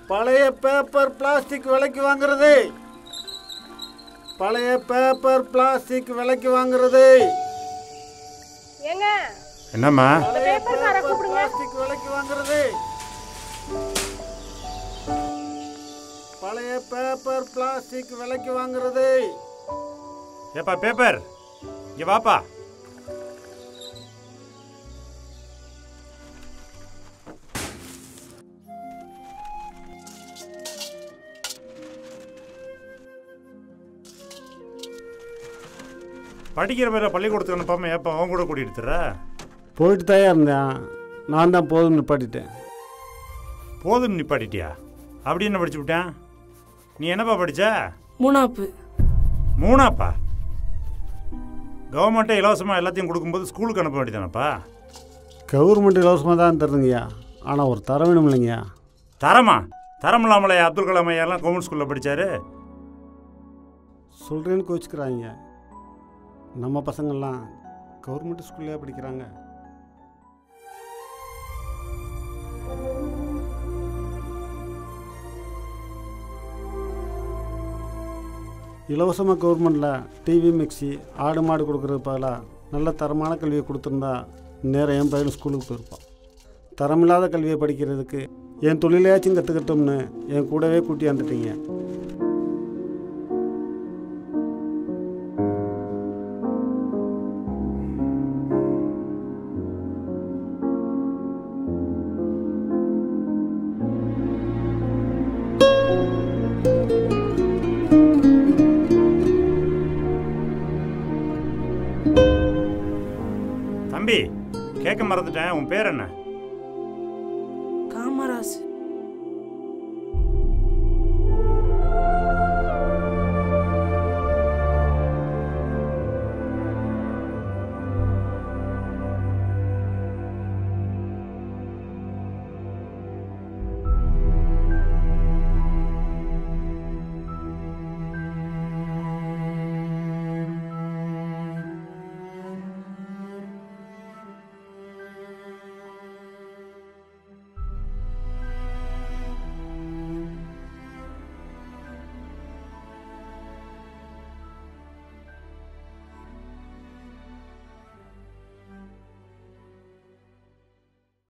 பழைய paper plastic விலைக்கு வாங்குறது பழைய பேப்பர் பிளாஸ்டிக் விலைக்கு வாங்குறது ஏங்க என்னம்மா பழைய பேப்பர் காரை பேப்பர் கூப்பிடுங்க. பிளாஸ்டிக் விலைக்கு வாங்குறது பழைய பேப்பர் பிளாஸ்டிக் விலைக்கு வாங்குறது ஏப்பா பேப்பர் இங்கே வாப்பா படிக்கிற பேர பள்ளிக்கூடத்துக்கு அனுப்பாம ஏப்பா அவன் கூட கூட்டிட்டு தர்ற? போயிட்டு தான் இருந்தேன் நான் தான் போதும் நிப்பாட்டிட்டேன் போதும் நிப்பாட்டிட்டியா அப்படி என்ன படிச்சு விட்டேன் நீ என்னப்பா படிச்ச மூணாப்பு மூணாப்பா கவர்மெண்ட்டே இலவசமாக எல்லாத்தையும் கொடுக்கும்போது ஸ்கூலுக்கு அனுப்ப வேண்டியதானப்பா கவர்மெண்ட் இலவசமாக தான் தருதுங்கய்யா ஆனால் ஒரு தர வேணும் இல்லைங்கய்யா தரமா தரம் இல்லாமலே அப்துல் கலாம் ஐயாலாம் கவர்மெண்ட் ஸ்கூலில் படித்தாரு சொல்கிறேன்னு கோச்சிக்கிறாங்க நம்ம பசங்கள்லாம் கவர்மெண்ட் ஸ்கூல்லையே படிக்கிறாங்க இலவசமாக கவர்மெண்ட்டில் டிவி மிக்சி ஆடு மாடு கொடுக்குறது பதிலாக நல்ல தரமான கல்வியை கொடுத்துருந்தா நேரம் என் பையன் ஸ்கூலுக்கு போயிருப்பான் தரமில்லாத கல்வியை படிக்கிறதுக்கு என் தொழிலையாச்சும் கற்றுக்கிட்டோம்னு என் கூடவே கூட்டியாந்துட்டீங்க தம்பி கேட்க மறந்துட்டேன் உன் பேர் என்ன காமராசு